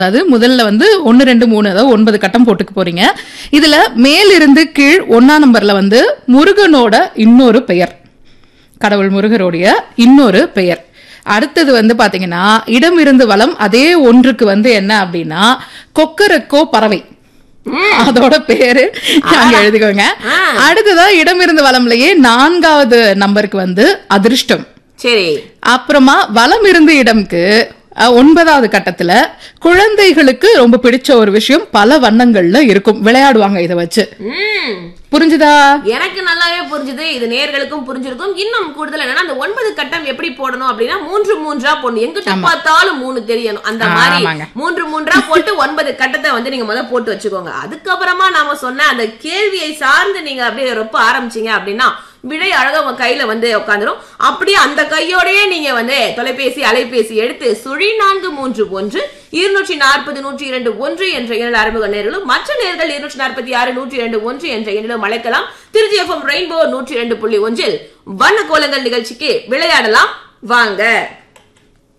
அதாவது முதல்ல வந்து ஒன்னு ரெண்டு மூணு அதாவது ஒன்பது கட்டம் போட்டுக்க போறீங்க இதுல மேலிருந்து கீழ் ஒன்னா நம்பர்ல வந்து முருகனோட இன்னொரு பெயர் கடவுள் முருகருடைய இன்னொரு பெயர் அடுத்தது வந்து பாத்தீங்கன்னா இடம் இருந்து வளம் அதே ஒன்றுக்கு வந்து என்ன அப்படின்னா கொக்கரக்கோ பறவை அதோட பேரு நாங்க எழுதிக்கோங்க அடுத்ததா இடம் இருந்து வளம்லயே நான்காவது நம்பருக்கு வந்து அதிர்ஷ்டம் சரி அப்புறமா வலம் இருந்து இடம்க்கு அஹ், ஒன்பதாவது கட்டத்துல குழந்தைகளுக்கு ரொம்ப பிடிச்ச ஒரு விஷயம் பல வண்ணங்கள்ல இருக்கும் விளையாடுவாங்க இதை வச்சு ம் புரிஞ்சுதா எனக்கு நல்லாவே புரிஞ்சுது இது நேர்களுக்கும் புரிஞ்சிருக்கும் இன்னும் கூடுதல் என்னன்னா அந்த ஒன்பது கட்டம் எப்படி போடணும் அப்படின்னா மூன்று மூன்றா போடணும் எங்கிட்ட பார்த்தாலும் மூணு தெரியணும் அந்த மாதிரி ஆமாங்க. மூன்று மூன்றா போட்டு ஒன்பது கட்டத்தை வந்து நீங்க முதல்ல போட்டு வச்சுக்கோங்க அதுக்கப்புறமா நாம சொன்ன அந்த கேள்வியை சார்ந்து நீங்க அப்படியே ரொம்ப ஆரம்பிச்சீங்க அப்படின்னா விடை அழகா உங்க கையில வந்து உட்காந்துரும் அப்படியே அந்த கையோடயே நீங்க வந்து தொலைபேசி அலைபேசி எடுத்து சுழி நான்கு மூன்று ஒன்று இருநூற்றி நாற்பது நூற்றி இரண்டு ஒன்று என்ற எண்ணில் அறிமுக நேர்களும் மற்ற நேர்கள் இருநூற்றி நாற்பத்தி ஆறு நூற்றி இரண்டு ஒன்று என்ற எண்ணிலும் அழைக்கலாம் திருச்சி எஃப்எம் ரெயின்போ நூற்றி இரண்டு புள்ளி ஒன்றில் வண்ண கோலங்கள் நிகழ்ச்சிக்கு விளையாடலாம் வாங்க